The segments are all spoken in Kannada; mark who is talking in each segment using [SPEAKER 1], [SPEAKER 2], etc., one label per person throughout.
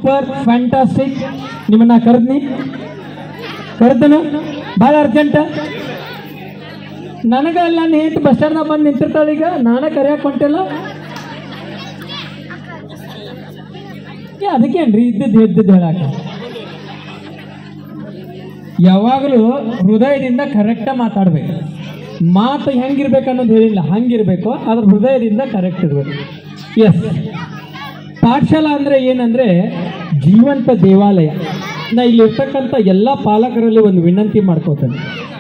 [SPEAKER 1] ಸೂಪರ್ ಫ್ಯಾಂಟಾಸ್ಟಿಕ್ ನಿಮ್ಮನ್ನ ಕರೆದ್ನಿ ಕರೆದನು ಭಾಳ ಅರ್ಜೆಂಟ ನನಗ ಅಲ್ಲಿ ನನ್ನ ಹೆಂಡತಿ ಬಸ್ ಸ್ಟ್ಯಾಂಡ್ನಾಗ ಬಂದು ನಿಂತಿರ್ತಾಳೆ ಈಗ ನಾನೇ ಕರೆಯಕ್ಕೆ ಹೊಂಟಿಲ್ಲ ಏ ಅದಕ್ಕೇನ್ರಿ ಇದ್ದದ್ದು ಇದ್ದದ್ದು ಹೇಳಾಕ ಯಾವಾಗಲೂ ಹೃದಯದಿಂದ ಕರೆಕ್ಟಾಗಿ ಮಾತಾಡ್ಬೇಕು ಮಾತು ಹೆಂಗಿರ್ಬೇಕು ಅನ್ನೋದು ಹೇಳಿಲ್ಲ ಹಂಗಿರ್ಬೇಕು ಅದ್ರ ಹೃದಯದಿಂದ ಕರೆಕ್ಟ್ ಇರ್ಬೇಕು ಎಸ್ ಪಾಠಶಾಲಾ ಅಂದರೆ ಏನಂದರೆ ಜೀವಂತ ದೇವಾಲಯ ನಾ ಇಲ್ಲಿ ಇರ್ತಕ್ಕಂಥ ಎಲ್ಲ ಪಾಲಕರಲ್ಲಿ ಒಂದು ವಿನಂತಿ ಮಾಡ್ಕೋತೇನೆ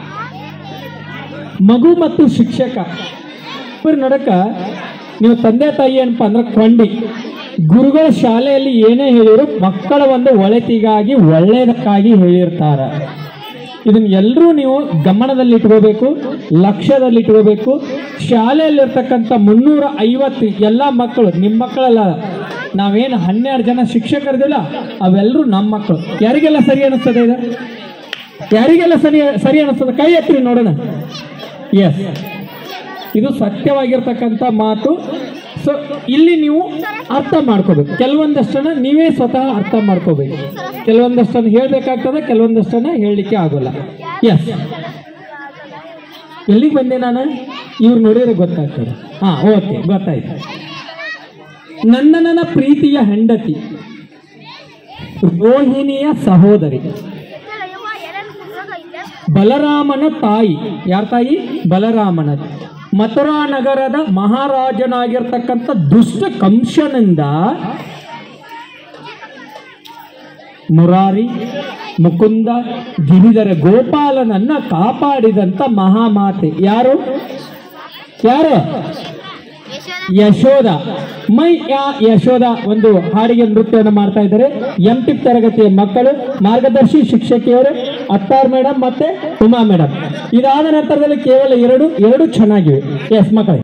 [SPEAKER 1] ಮಗು ಮತ್ತು ಶಿಕ್ಷಕ ಇಬ್ಬರು ನಡಕ ನೀವು ತಂದೆ ತಾಯಿ ಏನಪ್ಪ ಅಂದ್ರೆ ಕೊಂಡಿ ಗುರುಗಳ ಶಾಲೆಯಲ್ಲಿ ಏನೇ ಹೇಳಿದ್ರು ಮಕ್ಕಳ ಒಂದು ಒಳಿತಿಗಾಗಿ ಒಳ್ಳೆಯದಕ್ಕಾಗಿ ಹೇಳಿರ್ತಾರ ಇದನ್ನ ಎಲ್ಲರೂ ನೀವು ಗಮನದಲ್ಲಿ ಇಟ್ಕೋಬೇಕು ಲಕ್ಷ್ಯದಲ್ಲಿ ಇಟ್ಕೋಬೇಕು ಶಾಲೆಯಲ್ಲಿರ್ತಕ್ಕಂಥ ಮುನ್ನೂರ ಐವತ್ತು ಎಲ್ಲ ಮಕ್ಕಳು ನಿಮ್ಮ ಮಕ್ಕಳಲ್ಲ ನಾವೇನು ಹನ್ನೆರಡು ಜನ ಶಿಕ್ಷಕರಿದಿಲ್ಲ ಅವೆಲ್ಲರೂ ನಮ್ಮ ಮಕ್ಕಳು ಯಾರಿಗೆಲ್ಲ ಸರಿ ಅನಿಸ್ತದೆ ಇದು ಯಾರಿಗೆಲ್ಲ ಸರಿ ಸರಿ ಅನಿಸ್ತದೆ ಕೈ ಎತ್ತಿರಿ ನೋಡೋಣ ಎಸ್ ಇದು ಸತ್ಯವಾಗಿರ್ತಕ್ಕಂಥ ಮಾತು ಸೊ ಇಲ್ಲಿ ನೀವು ಅರ್ಥ ಮಾಡ್ಕೋಬೇಕು ಕೆಲವೊಂದಷ್ಟನ್ನ ನೀವೇ ಸ್ವತಃ ಅರ್ಥ ಮಾಡ್ಕೋಬೇಕು ಕೆಲವೊಂದಷ್ಟನ್ನು ಹೇಳ್ಬೇಕಾಗ್ತದೆ ಕೆಲವೊಂದಷ್ಟನ್ನ ಹೇಳಲಿಕ್ಕೆ ಆಗೋಲ್ಲ ಎಸ್ ಎಲ್ಲಿಗೆ ಬಂದೆ ನಾನು ಇವ್ರು ನೋಡಿದ್ರೆ ಗೊತ್ತಾಗ್ತದೆ ಹಾ ಓಕೆ ಗೊತ್ತಾಯ್ತು ನನ್ನ ನನ್ನ ಪ್ರೀತಿಯ ಹೆಂಡತಿ ರೋಹಿಣಿಯ ಸಹೋದರಿ ಬಲರಾಮನ ತಾಯಿ ಯಾರ ತಾಯಿ ಬಲರಾಮನ ಮಥುರಾ ನಗರದ ಮಹಾರಾಜನಾಗಿರ್ತಕ್ಕಂಥ ದುಷ್ಟ ಕಂಸನಿಂದ ಮುರಾರಿ ಮುಕುಂದ ಗಿರಿಧರ ಗೋಪಾಲನನ್ನ ಕಾಪಾಡಿದಂತ ಮಹಾಮಾತೆ ಯಾರು ಯಾರು ಯಶೋಧ ಮೈ ಯಾ ಯಶೋಧ ಒಂದು ಹಾಡಿಗೆ ನೃತ್ಯವನ್ನು ಮಾಡ್ತಾ ಇದ್ದಾರೆ ಎಂ ಟಿಪ್ ತರಗತಿಯ ಮಕ್ಕಳು ಮಾರ್ಗದರ್ಶಿ ಶಿಕ್ಷಕಿಯವರು ಅತ್ತಾರ್ ಮೇಡಮ್ ಮತ್ತೆ ಉಮಾ ಮೇಡಮ್ ಇದಾದ ನಂತರದಲ್ಲಿ ಕೇವಲ ಎರಡು ಎರಡು ಚೆನ್ನಾಗಿವೆ ಎಸ್ ಮಕ್ಕಳೇ